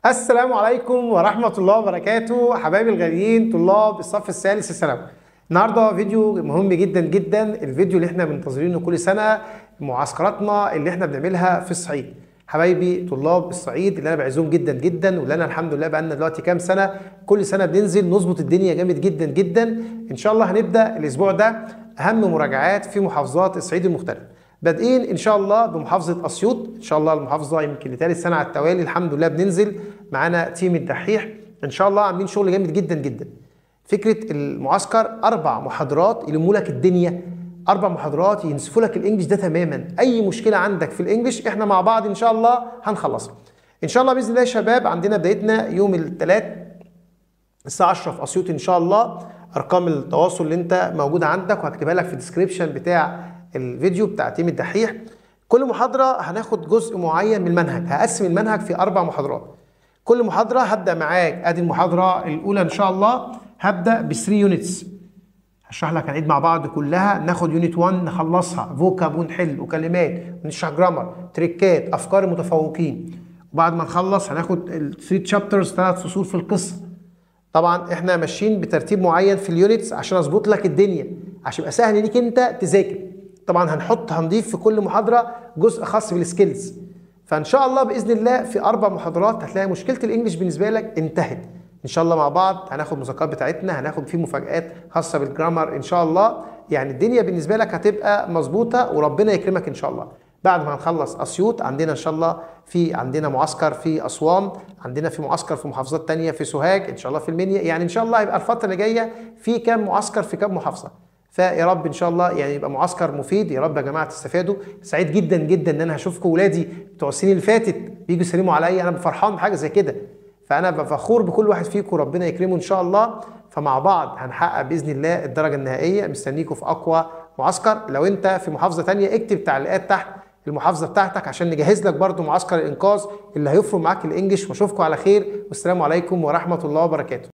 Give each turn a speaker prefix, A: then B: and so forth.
A: السلام عليكم ورحمة الله وبركاته حبايبي الغاليين طلاب الصف الثالث الثانوي النهارده فيديو مهم جدا جدا الفيديو اللي احنا منتظرينه كل سنة معسكراتنا اللي احنا بنعملها في الصعيد حبايبي طلاب الصعيد اللي انا بعزهم جدا جدا واللي انا الحمد لله بقالنا دلوقتي كام سنة كل سنة بننزل نظبط الدنيا جامد جدا جدا ان شاء الله هنبدأ الاسبوع ده اهم مراجعات في محافظات الصعيد المختلفة بادئين ان شاء الله بمحافظه اسيوط ان شاء الله المحافظه يمكن لثالث سنه على التوالي الحمد لله بننزل معانا تيم الدحيح ان شاء الله عاملين شغل جامد جدا جدا فكره المعسكر اربع محاضرات يلموا لك الدنيا اربع محاضرات ينسفوا لك الانجليش ده تماما اي مشكله عندك في الانجليش احنا مع بعض ان شاء الله هنخلصها ان شاء الله باذن الله يا شباب عندنا بدايتنا يوم الثلاث الساعه 10 في اسيوط ان شاء الله ارقام التواصل اللي انت موجوده عندك وهكتبها لك في الديسكريبشن بتاع الفيديو بتاع تيم الدحيح كل محاضرة هناخد جزء معين من المنهج هقسم المنهج في أربع محاضرات كل محاضرة هبدأ معاك أدي المحاضرة الأولى إن شاء الله هبدأ ب 3 يونتس هشرح لك هنعيد مع بعض كلها ناخد يونت 1 نخلصها فوكاب ونحل وكلمات ونشرح جرامر تريكات أفكار المتفوقين وبعد ما نخلص هناخد ال 3 تشابترز ثلاث فصول في القصة طبعا احنا ماشيين بترتيب معين في اليونتس عشان اظبط لك الدنيا عشان يبقى سهل ليك انت تذاكر طبعا هنحط هنضيف في كل محاضره جزء خاص بالسكيلز فان شاء الله باذن الله في اربع محاضرات هتلاقي مشكله الانجليش بالنسبه لك انتهت ان شاء الله مع بعض هناخد المذكرات بتاعتنا هناخد فيه مفاجات خاصه بالجرامر ان شاء الله يعني الدنيا بالنسبه لك هتبقى مظبوطه وربنا يكرمك ان شاء الله بعد ما هنخلص اسيوط عندنا ان شاء الله في عندنا معسكر في اسوان عندنا في معسكر في محافظات تانية في سوهاج ان شاء الله في المنيا يعني ان شاء الله هيبقى الفتره اللي جايه في كام معسكر في كام محافظه فيا رب ان شاء الله يعني يبقى معسكر مفيد يا رب يا جماعه تستفادوا سعيد جدا جدا ان انا هشوفكم ولادي بتوع السنين اللي فاتت بيجوا يسلموا عليا انا فرحان بحاجه زي كده فانا فخور بكل واحد فيكم ربنا يكرمه ان شاء الله فمع بعض هنحقق باذن الله الدرجه النهائيه مستنيكم في اقوى معسكر لو انت في محافظه تانية اكتب تعليقات تحت المحافظه بتاعتك عشان نجهز لك برضو معسكر الانقاذ اللي هيفرق معاك الانجليش واشوفكم على خير والسلام عليكم ورحمه الله وبركاته